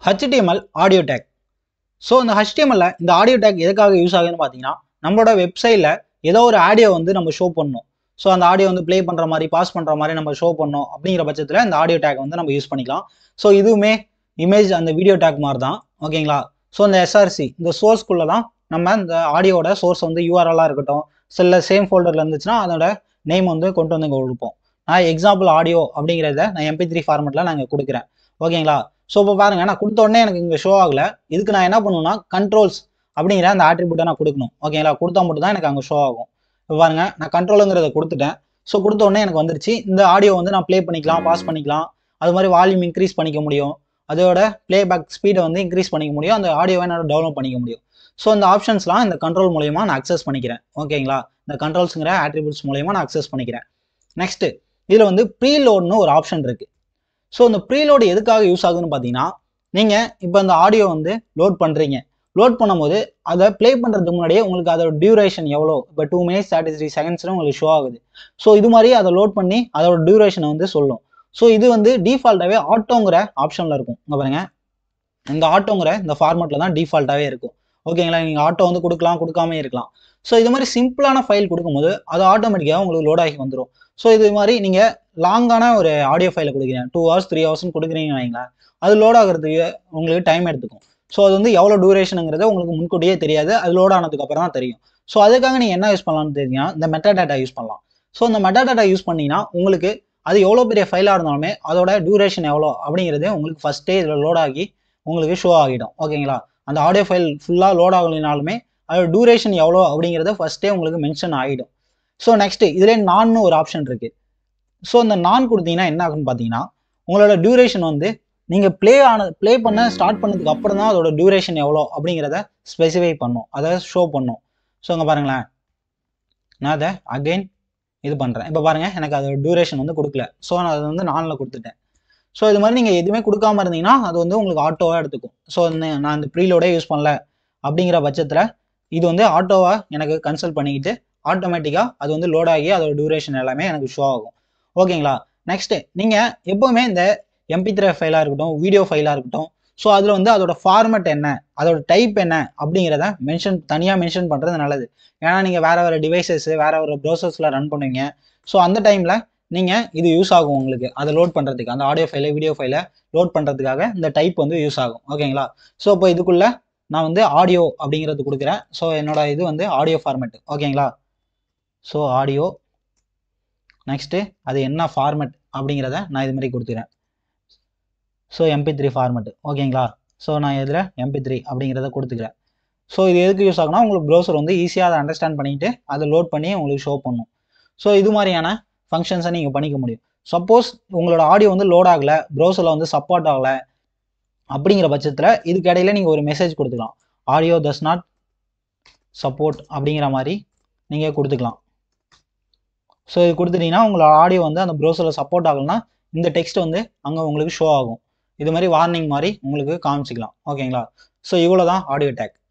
HTML audio tag so இந்த HTML இந்த audio tag எதுக்காக யூஸ் ஆகுதுன்னு பார்த்தீங்கன்னா நம்மளோட வெப்சைட்டில் ஏதோ ஒரு ஆடியோ வந்து நம்ம ஷோ பண்ணணும் ஸோ அந்த ஆடியோ வந்து ப்ளே பண்ணுற மாதிரி பாஸ் பண்ணுற மாதிரி நம்ம ஷோ பண்ணோம் அப்படிங்கிற பட்சத்தில் இந்த ஆடியோ டேக் வந்து நம்ம யூஸ் பண்ணிக்கலாம் ஸோ இதுவுமே இமேஜ் அந்த வீடியோ டேக் மாதிரி தான் ஓகேங்களா ஸோ இந்த எஸ்ஆர்சி இந்த சோர்ஸ்க்குள்ளே தான் நம்ம இந்த ஆடியோட சோர்ஸ் வந்து யூஆர்எல்லாக இருக்கட்டும் சில சேம் ஃபோல்டரில் இருந்துச்சுன்னா அதோட நேம் வந்து கொண்டு வந்து இங்கே கொடுப்போம் நான் எக்ஸாம்பிள் ஆடியோ அப்படிங்கிறத நான் எம்பி த்ரீ ஃபார்மெட்டில் நான் இங்கே கொடுக்குறேன் ஓகேங்களா ஸோ இப்போ பாருங்க நான் கொடுத்த உடனே எனக்கு இங்கே ஷோ ஆகல இதுக்கு நான் என்ன பண்ணணும்னா கண்ட்ரோல்ஸ் அப்படிங்கிற அந்த ஆட்ரிபியூட்டை நான் கொடுக்கணும் ஓகேங்களா கொடுத்தா மட்டும் தான் எனக்கு அங்கே ஷோ ஆகும் இப்போ பாருங்க நான் கண்ட்ரோலுங்கிறத கொடுத்துட்டேன் ஸோ கொடுத்த உடனே எனக்கு வந்துருச்சு இந்த ஆடியோ வந்து நான் ப்ளே பண்ணிக்கலாம் பாஸ் பண்ணிக்கலாம் அது மாதிரி வால்யூம் இன்க்ரீஸ் பண்ணிக்க முடியும் அதோட ப்ளேபேக் ஸ்பீடை வந்து இன்க்ரீஸ் பண்ணிக்க முடியும் அந்த ஆடியோவை என்னால் டெவலப் பண்ணிக்க முடியும் ஸோ இந்த ஆப்ஷன்ஸ்லாம் இந்த கண்ட்ரோல் மூலயமா நான் அக்சஸ் பண்ணிக்கிறேன் ஓகேங்களா இந்த கண்ட்ரோல்ஸுங்கிற ஆட்ரிபியூட்ஸ் மூலயமா நான் அக்சஸ் பண்ணிக்கிறேன் நெக்ஸ்ட் இதில் வந்து ப்ரீலோட்னு ஒரு ஆப்ஷன் இருக்கு ஸோ இந்த ப்ரீலோடு எதுக்காக யூஸ் ஆகுதுன்னு பார்த்தீங்கன்னா நீங்கள் இப்போ இந்த ஆடியோ வந்து லோட் பண்ணுறீங்க லோட் பண்ணும்போது அதை ப்ளே பண்ணுறதுக்கு முன்னாடியே உங்களுக்கு அதோட டியூரேஷன் எவ்வளோ இப்போ டூ மினிட்ஸ் தேர்ட்டி த்ரீ செகண்ட்ஸ்னு உங்களுக்கு ஷோ ஆகுது ஸோ இது மாதிரி அதை லோட் பண்ணி அதோட டியூரேஷனை வந்து சொல்லும் ஸோ இது வந்து டிஃபால்ட்டாகவே ஆட்டோங்கிற ஆப்ஷனில் இருக்கும் இங்கே பாருங்க இந்த ஆட்டோங்கிற இந்த ஃபார்மெட்டில் தான் டிஃபால்ட்டாகவே இருக்கும் ஓகேங்களா நீங்கள் ஆட்டோ வந்து கொடுக்கலாம் கொடுக்காம இருக்கலாம் ஸோ இது மாதிரி சிம்பிளான ஃபைல் கொடுக்கும்போது அது ஆட்டோமேட்டிக்காக உங்களுக்கு லோட் ஆகி வந்துடும் ஸோ இது மாதிரி நீங்கள் லாங்கான ஒரு ஆடியோ ஃபைலை கொடுக்குறீங்க டூ ஹவர்ஸ் த்ரீ ஹவர்ஸ்னு கொடுக்குறீங்கன்னு வைங்களேன் அது லோட் ஆகிறதுக்கு உங்களுக்கு டைம் எடுத்துக்கும் ஸோ அது வந்து எவ்வளோ டூரேஷனுங்கிறது உங்களுக்கு முன்கூட்டியே தெரியாது அது லோட் ஆனதுக்கு அப்புறம் தான் தெரியும் ஸோ அதுக்காக நீங்கள் என்ன யூஸ் பண்ணலாம்னு தெரியுங்கன்னா இந்த மெட்டா டேட்டா யூஸ் பண்ணலாம் ஸோ இந்த மெட்டா டேட்டா யூஸ் பண்ணீங்கன்னா உங்களுக்கு அது எவ்வளோ பெரிய ஃபைலாக இருந்தாலுமே அதோட டியூரேஷன் எவ்வளோ அப்படிங்கிறது உங்களுக்கு ஃபஸ்ட்டே இதில் லோட் ஆகி உங்களுக்கு ஷோ ஆகிடும் ஓகேங்களா அந்த ஆடியோ ஃபைல் ஃபுல்லாக லோட் ஆகலைனாலுமே அதோட டியூரேஷன் எவ்வளோ அப்படிங்கிறத ஃபஸ்ட்டே உங்களுக்கு மென்ஷன் ஆகிடும் ஸோ நெக்ஸ்ட்டு இதிலே நான்னு ஒரு ஆப்ஷன் இருக்குது ஸோ இந்த நான் கொடுத்தீங்கன்னா என்ன ஆகுன்னு பார்த்தீங்கன்னா உங்களோட டியூரேஷன் வந்து நீங்கள் ப்ளே ஆன ப்ளே பண்ண ஸ்டார்ட் பண்ணதுக்கு அப்புறம் தான் அதோட டியூரேஷன் எவ்வளோ அப்படிங்கிறத ஸ்பெசிஃபை பண்ணும் அதை ஷோ பண்ணும் ஸோ இங்கே பாருங்களேன் நான் அதை அகைன் இது பண்ணுறேன் இப்போ பாருங்கள் எனக்கு அதோட டியூரேஷன் வந்து கொடுக்கல ஸோ நான் அதை வந்து நானில் கொடுத்துட்டேன் ஸோ இது மாதிரி நீங்கள் எதுவுமே கொடுக்காம இருந்தீங்கன்னா அது வந்து உங்களுக்கு ஆட்டோவாக எடுத்துக்கும் ஸோ நான் இந்த ப்ரீலோடே யூஸ் பண்ணல அப்படிங்கிற பட்சத்தில் இது வந்து ஆட்டோவாக எனக்கு கன்சல்ட் பண்ணிக்கிட்டு ஆட்டோமேட்டிக்காக அது வந்து லோட் ஆகி அதோட டியூரேஷன் எல்லாமே எனக்கு ஷோ ஆகும் ஓகேங்களா நெக்ஸ்ட்டு நீங்கள் எப்போவுமே இந்த எம்பி த்ரீ ஃபைலாக இருக்கட்டும் வீடியோ ஃபைலாக இருக்கட்டும் ஸோ அதில் வந்து அதோட ஃபார்மெட் என்ன அதோட டைப் என்ன அப்படிங்கிறத மென்ஷன் தனியாக மென்ஷன் பண்ணுறது நல்லது ஏன்னா நீங்கள் வேறு வேறு டிவைசஸ் வேறு வேறு ப்ரௌசர்ஸில் ரன் பண்ணுவீங்க ஸோ அந்த டைமில் நீங்கள் இது யூஸ் ஆகும் உங்களுக்கு அதை லோட் பண்ணுறதுக்கு அந்த ஆடியோ ஃபைலை வீடியோ ஃபைலை லோட் பண்ணுறதுக்காக இந்த டைப் வந்து யூஸ் ஆகும் ஓகேங்களா ஸோ இப்போ இதுக்குள்ளே நான் வந்து ஆடியோ அப்படிங்கிறது கொடுக்குறேன் ஸோ என்னோட இது வந்து ஆடியோ ஃபார்மெட் ஓகேங்களா ஸோ ஆடியோ நெக்ஸ்ட்டு அது என்ன ஃபார்மெட் அப்படிங்கிறத நான் இது மாதிரி கொடுத்துக்கிறேன் ஸோ எம்பி த்ரீ ஃபார்மெட் ஓகேங்களா ஸோ நான் இதில் எம்பி த்ரீ அப்படிங்கிறத கொடுத்துக்கிறேன் ஸோ இது எதுக்கு யூஸ் ஆகுனா உங்களுக்கு ப்ரௌசர் வந்து ஈஸியாக அதை அண்டர்ஸ்டாண்ட் பண்ணிவிட்டு அதை லோட் பண்ணி உங்களுக்கு ஷோ பண்ணும் ஸோ இது மாதிரியான ஃபங்க்ஷன்ஸை நீங்கள் பண்ணிக்க முடியும் சப்போஸ் உங்களோட ஆடியோ வந்து லோட் ஆகலை ப்ரௌசரில் வந்து சப்போர்ட் ஆகலை அப்படிங்கிற பட்சத்தில் இதுக்கு இடையில நீங்கள் ஒரு மெசேஜ் கொடுத்துக்கலாம் ஆடியோ தஸ் நாட் சப்போர்ட் அப்படிங்கிற மாதிரி நீங்கள் கொடுத்துக்கலாம் ஸோ இது கொடுத்துட்டீங்கன்னா உங்களோட ஆடியோ வந்து அந்த ப்ரௌசரில் சப்போர்ட் ஆகலைன்னா இந்த டெக்ஸ்ட் வந்து அங்கே உங்களுக்கு ஷோ ஆகும் இது மாதிரி வார்னிங் மாதிரி உங்களுக்கு காமிச்சிக்கலாம் ஓகேங்களா ஸோ இவ்வளோ தான் ஆடியோ டேக்